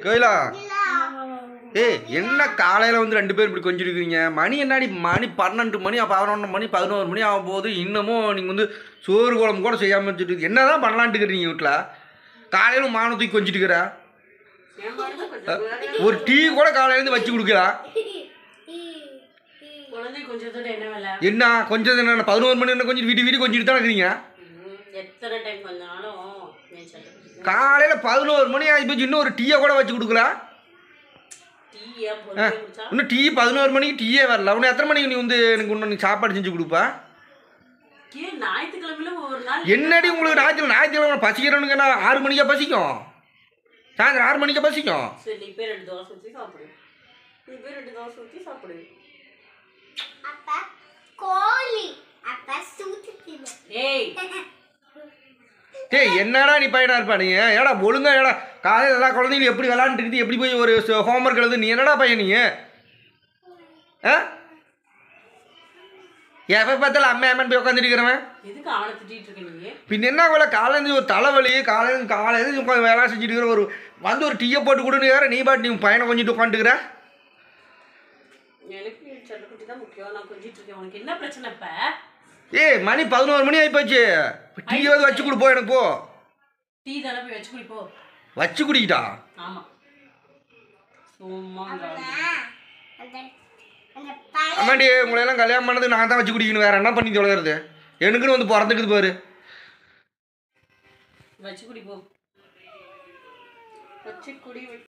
கோயிலா ஏய் என்ன காலையில் வந்து ரெண்டு பேர் இப்படி கொஞ்சம் இருக்கிறீங்க மணி என்னாடி மணி பன்னெண்டு மணி பதினொன்று மணி பதினோரு மணி ஆகும் போது இன்னமும் நீங்கள் வந்து சோறு குழம்பு கூட செய்யாமல் வச்சுட்டு என்ன தான் பண்ணலான்ட்டு இருக்கிறீங்க வீட்டில் காலையில் மானம் தூக்கி கொஞ்சிட்டு இருக்கிற என் பாருங்க கொஞ்சம் வேலை. ஒரு டீ கூட காலையிலேருந்து வச்சு கொடுக்கலாம் குழந்தை கொஞ்சத்தோட என்ன வேலை என்ன கொஞ்சம் என்ன பதினோரு மணி என்ன கொஞ்சம் வீட்டு வீடு கொஞ்சிட்டு தான் இருக்கிறீங்க ம், எத்தனை டைம் கொஞ்சாலும் என் செல்ல காலையில் பதினோரு மணி ஆகி போச்சு இன்னும் ஒரு டீயை கூட வச்சு கொடுக்கலாம் டீ ஏன் பொறுமையா குடிச்சா இன்னும் டீ பதினோரு மணிக்கு டீயே வரல இன்னும் எத்தனை மணிக்கு நீ வந்து எனக்கு இன்னும் நீ சாப்பாடு செஞ்சு கொடுப்பா ஏன் ஞாயிற்றுக்கிழமையில ஒரு நாள் என்னடி உங்களுக்கு ஞாயிற்றுக்கிழமை ஞாயிற்றுக்கிழமை பசிக்கிறவனுக்கு என்ன ஆறு மணிக்கா பசிக்கும் சாயந்தரம் ஆறு மணிக்கா பசிக்கும் சரி நீ போய் ரெண்டு தோசை ஊற்றி சாப்பிடு நீ போய் ரெண்டு தோசை ஊற்றி சாப்பிடு அப்ப கோழி அப்ப சூத்துக்கு ஏய் டேய் என்னடா நீ பையனா இருப்பா நீ ஏடா ஒழுங்கா ஏடா காலையில் எல்லா குழந்தைங்களும் எப்படி விளாண்டுட்டு எப்படி போய் ஒரு ஹோம்ஒர்க் எழுது நீ என்னடா பையன் நீ ஆ எப்போ பார்த்தாலும் அம்மா அம்மன் போய் உட்காந்துட்டு இருக்கிறவன் எதுக்கு அவனை திட்டிட்டு இருக்க நீ பின்ன என்ன இவ்வளோ காலையிலேருந்து ஒரு தலைவலி காலையில காலையிலேருந்து உட்காந்து வேலை செஞ்சுட்டு இருக்கிற ஒரு வந்து ஒரு டீயை போட்டு கொடுன்னு வேற நீ பாட்டு நீ பையனை கொஞ்சிட்டு உட்காந்துக்கிற எனக்கு என் செல்லக்குட்டி தான் முக்கியம் நான் கொஞ்சிட்டு இருக்கேன் உனக்கு என்ன பிரச்சனை இப்ப ஏய் மணி பதினோரு மணி ஆகிப்போச்சு டீ வந்து வச்சு கொடு போ எனக்கு போ டீ தானே போய் வச்சு குடிப்போ வச்சு குடிக்கிட்டா ஆமா சும்மா அந்த அந்த பழைய அம்மாடி உங்களையெல்லாம் கல்யாணம் பண்ணது நான் தான் வச்சு குடிக்கணும் வேற என்ன பண்ணி தொலைகிறது எனக்குன்னு வந்து பிறந்துக்குது பாரு வச்சு குடிப்போ வச்சு குடி